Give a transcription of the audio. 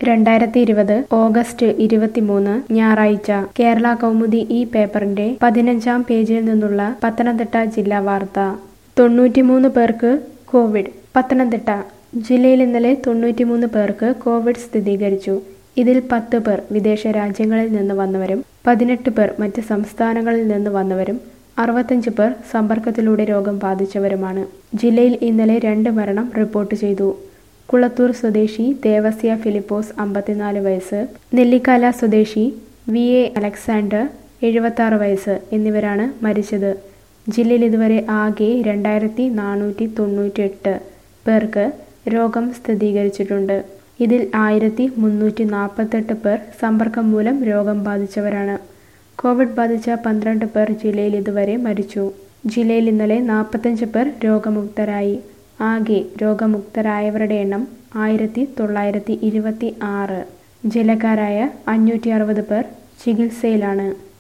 രണ്ടായിരത്തി ഇരുപത് ഓഗസ്റ്റ് ഇരുപത്തിമൂന്ന് ഞായറാഴ്ച കേരള കൗമുദി ഈ പേപ്പറിന്റെ പതിനഞ്ചാം പേജിൽ നിന്നുള്ള പത്തനംതിട്ട ജില്ലാ വാർത്ത തൊണ്ണൂറ്റിമൂന്ന് പേർക്ക് കോവിഡ് പത്തനംതിട്ട ജില്ലയിൽ ഇന്നലെ തൊണ്ണൂറ്റിമൂന്ന് പേർക്ക് കോവിഡ് സ്ഥിരീകരിച്ചു ഇതിൽ പത്ത് പേർ വിദേശ രാജ്യങ്ങളിൽ നിന്ന് വന്നവരും പതിനെട്ട് പേർ മറ്റ് സംസ്ഥാനങ്ങളിൽ നിന്ന് വന്നവരും അറുപത്തഞ്ച് പേർ സമ്പർക്കത്തിലൂടെ രോഗം ബാധിച്ചവരുമാണ് ജില്ലയിൽ ഇന്നലെ രണ്ട് മരണം റിപ്പോർട്ട് ചെയ്തു കുളത്തൂർ സ്വദേശി ദേവസ്യ ഫിലിപ്പോസ് അമ്പത്തിനാല് വയസ്സ് നെല്ലിക്കാല സ്വദേശി വി എ അലക്സാണ്ടർ എഴുപത്താറ് വയസ്സ് എന്നിവരാണ് മരിച്ചത് ജില്ലയിൽ ഇതുവരെ ആകെ രണ്ടായിരത്തി നാനൂറ്റി തൊണ്ണൂറ്റിയെട്ട് പേർക്ക് രോഗം സ്ഥിരീകരിച്ചിട്ടുണ്ട് ഇതിൽ ആയിരത്തി മുന്നൂറ്റി നാൽപ്പത്തെട്ട് പേർ സമ്പർക്കം മൂലം രോഗം ബാധിച്ചവരാണ് കോവിഡ് ബാധിച്ച പന്ത്രണ്ട് പേർ ജില്ലയിൽ ഇതുവരെ മരിച്ചു ജില്ലയിൽ ഇന്നലെ നാൽപ്പത്തഞ്ച് പേർ രോഗമുക്തരായി ആകെ രോഗമുക്തരായവരുടെ എണ്ണം ആയിരത്തി തൊള്ളായിരത്തി ഇരുപത്തി ആറ് ജില്ലക്കാരായ അഞ്ഞൂറ്റി അറുപത് പേർ ചികിത്സയിലാണ്